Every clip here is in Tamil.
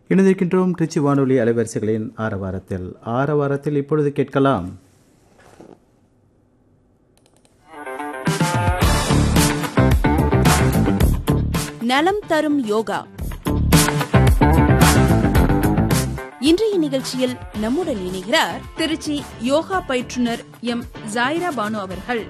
இணைந்திருக்கின்றோம் திருச்சி வானொலி அலைவரிசைகளின் ஆரவாரத்தில் ஆரவாரத்தில் இப்பொழுது கேட்கலாம் நலம் தரும் யோகா இன்றைய நிகழ்ச்சியில் நம்முடன் இணைகிறார் திருச்சி யோகா பயிற்றுனர் எம் ஜாயிரா பானு அவர்கள்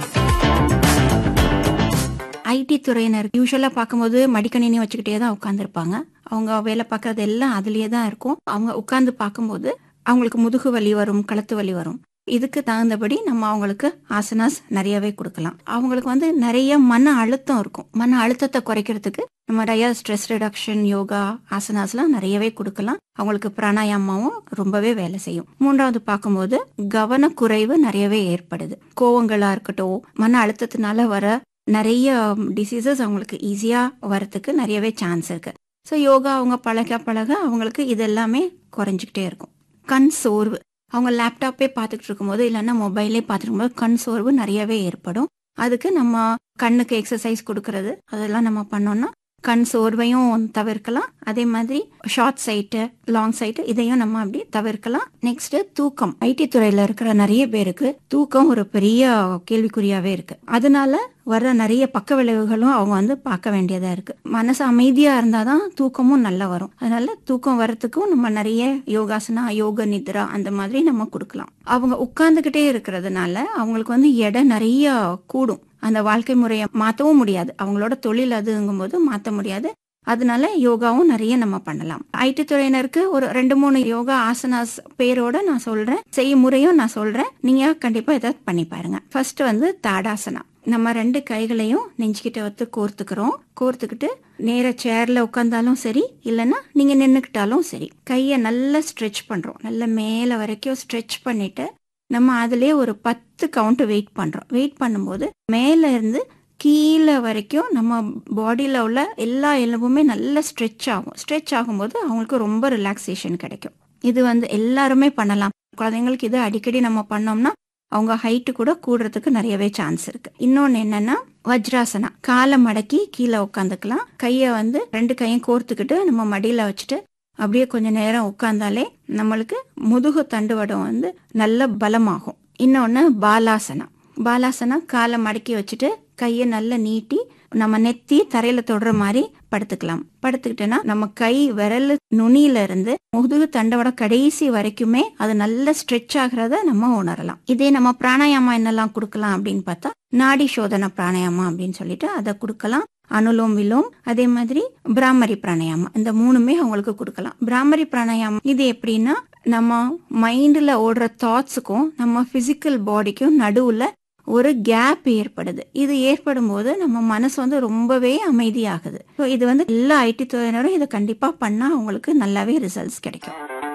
ஐடி துறையினர் யூஸ்வலாக பார்க்கும்போது மடிக்கணினி வச்சுக்கிட்டே தான் உட்காந்துருப்பாங்க அவங்க வேலை பார்க்கறது எல்லாம் அதுலேயே தான் இருக்கும் அவங்க உட்காந்து பார்க்கும்போது அவங்களுக்கு முதுகு வலி வரும் கழுத்து வலி வரும் இதுக்கு தகுந்தபடி நம்ம அவங்களுக்கு ஆசனாஸ் நிறையவே கொடுக்கலாம் அவங்களுக்கு வந்து நிறைய மன அழுத்தம் இருக்கும் மன அழுத்தத்தை குறைக்கிறதுக்கு நம்ம நிறைய ஸ்ட்ரெஸ் ரிடக்ஷன் யோகா ஆசனாஸ்லாம் நிறையவே கொடுக்கலாம் அவங்களுக்கு பிராணாயாமாவும் ரொம்பவே வேலை செய்யும் மூன்றாவது பார்க்கும்போது கவனக்குறைவு நிறையவே ஏற்படுது கோவங்களா இருக்கட்டும் மன அழுத்தத்தினால வர நிறைய டிசீசஸ் அவங்களுக்கு ஈஸியாக வரத்துக்கு நிறையவே சான்ஸ் இருக்கு ஸோ யோகா அவங்க பழக பழக அவங்களுக்கு இது எல்லாமே குறைஞ்சிக்கிட்டே இருக்கும் கண் சோர்வு அவங்க லேப்டாப்பே பார்த்துக்கிட்டு இருக்கும்போது இல்லைன்னா மொபைலே பார்த்துட்டு கண் சோர்வு நிறையவே ஏற்படும் அதுக்கு நம்ம கண்ணுக்கு எக்ஸசைஸ் கொடுக்கறது அதெல்லாம் நம்ம பண்ணோம்னா கண் சோர்வையும் தவிர்க்கலாம் அதே மாதிரி ஷார்ட் சைட்டு லாங் சைட்டு இதையும் நம்ம அப்படி தவிர்க்கலாம் நெக்ஸ்ட் தூக்கம் ஐடி துறையில இருக்கிற நிறைய பேருக்கு தூக்கம் ஒரு பெரிய கேள்விக்குறியாவே இருக்கு அதனால வர்ற நிறைய பக்க விளைவுகளும் அவங்க வந்து பார்க்க வேண்டியதா இருக்கு மனசு அமைதியா இருந்தாதான் தூக்கமும் நல்லா வரும் அதனால தூக்கம் வர்றதுக்கும் நம்ம நிறைய யோகாசனா யோக நித்ரா அந்த மாதிரி நம்ம கொடுக்கலாம் அவங்க உட்கார்ந்துகிட்டே இருக்கிறதுனால அவங்களுக்கு வந்து எடை நிறைய கூடும் அந்த வாழ்க்கை முறையை மாற்றவும் முடியாது அவங்களோட தொழில் அதுங்கும்போது மாற்ற முடியாது அதனால யோகாவும் நிறைய நம்ம பண்ணலாம் ஐடி துறையினருக்கு ஒரு ரெண்டு மூணு யோகா ஆசனாஸ் பேரோட நான் சொல்றேன் செய்யும் முறையும் நான் சொல்றேன் நீங்க கண்டிப்பா இதை பண்ணி பாருங்க ஃபர்ஸ்ட் வந்து தாடாசனா நம்ம ரெண்டு கைகளையும் நெஞ்சுக்கிட்ட வந்து கோர்த்துக்கிறோம் கோர்த்துக்கிட்டு நேர சேர்ல உட்காந்தாலும் சரி இல்லைன்னா நீங்க நின்றுக்கிட்டாலும் சரி கையை நல்லா ஸ்ட்ரெச் பண்றோம் நல்ல மேல வரைக்கும் ஸ்ட்ரெச் பண்ணிட்டு நம்ம அதுலயே ஒரு பத்து கவுண்ட் வெயிட் பண்றோம் வெயிட் பண்ணும்போது மேல இருந்து கீழே வரைக்கும் நம்ம பாடியில் உள்ள எல்லா எலும்புமே நல்லா ஸ்ட்ரெச் ஆகும் ஸ்ட்ரெச் ஆகும்போது அவங்களுக்கு ரொம்ப ரிலாக்ஸேஷன் கிடைக்கும் இது வந்து எல்லாருமே பண்ணலாம் குழந்தைங்களுக்கு இது அடிக்கடி நம்ம பண்ணோம்னா அவங்க ஹைட்டு கூட கூடுறதுக்கு நிறையவே சான்ஸ் இருக்கு இன்னொன்னு என்னன்னா வஜ்ராசனா காலை மடக்கி கீழே உட்காந்துக்கலாம் கையை வந்து ரெண்டு கையும் கோர்த்துக்கிட்டு நம்ம மடியில வச்சுட்டு அப்படியே கொஞ்ச நேரம் உட்கார்ந்தாலே நம்மளுக்கு முதுகு தண்டுவடம் வந்து நல்ல பலமாகும் இன்னொன்னு பாலாசனா பாலாசனா காலை மடக்கி வச்சுட்டு கையை நல்லா நீட்டி நம்ம நெத்தி தரையில தொடுற மாதிரி படுத்துக்கலாம் படுத்துக்கிட்டோன்னா நம்ம கை விரல் நுனியில இருந்து முதுகு தண்டோட கடைசி வரைக்குமே அது நல்ல ஸ்ட்ரெச் ஆகிறத நம்ம உணரலாம் இதே நம்ம பிராணாயாமா என்னெல்லாம் கொடுக்கலாம் அப்படின்னு பார்த்தா நாடி சோதனை பிராணாயாமா அப்படின்னு சொல்லிட்டு அதை கொடுக்கலாம் அனுலோம் விலோம் அதே மாதிரி பிராமரி பிராணாயாமம் இந்த மூணுமே அவங்களுக்கு கொடுக்கலாம் பிராமரி பிராணாயாமம் இது எப்படின்னா நம்ம மைண்ட்ல ஓடுற தாட்ஸுக்கும் நம்ம பிசிக்கல் பாடிக்கும் நடுவுல ஒரு கேப் ஏற்படுது இது ஏற்படும் போது நம்ம மனசு வந்து ரொம்பவே அமைதியாகுது ஸோ இது வந்து எல்லா ஐடி துறையினரும் இதை கண்டிப்பா பண்ணா அவங்களுக்கு நல்லாவே ரிசல்ட்ஸ் கிடைக்கும்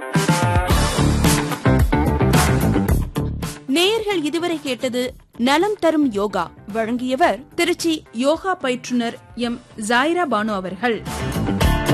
நேயர்கள் இதுவரை கேட்டது நலம் தரும் யோகா வழங்கியவர் திருச்சி யோகா பயிற்றுனர் எம் ஜாயிரா பானு அவர்கள்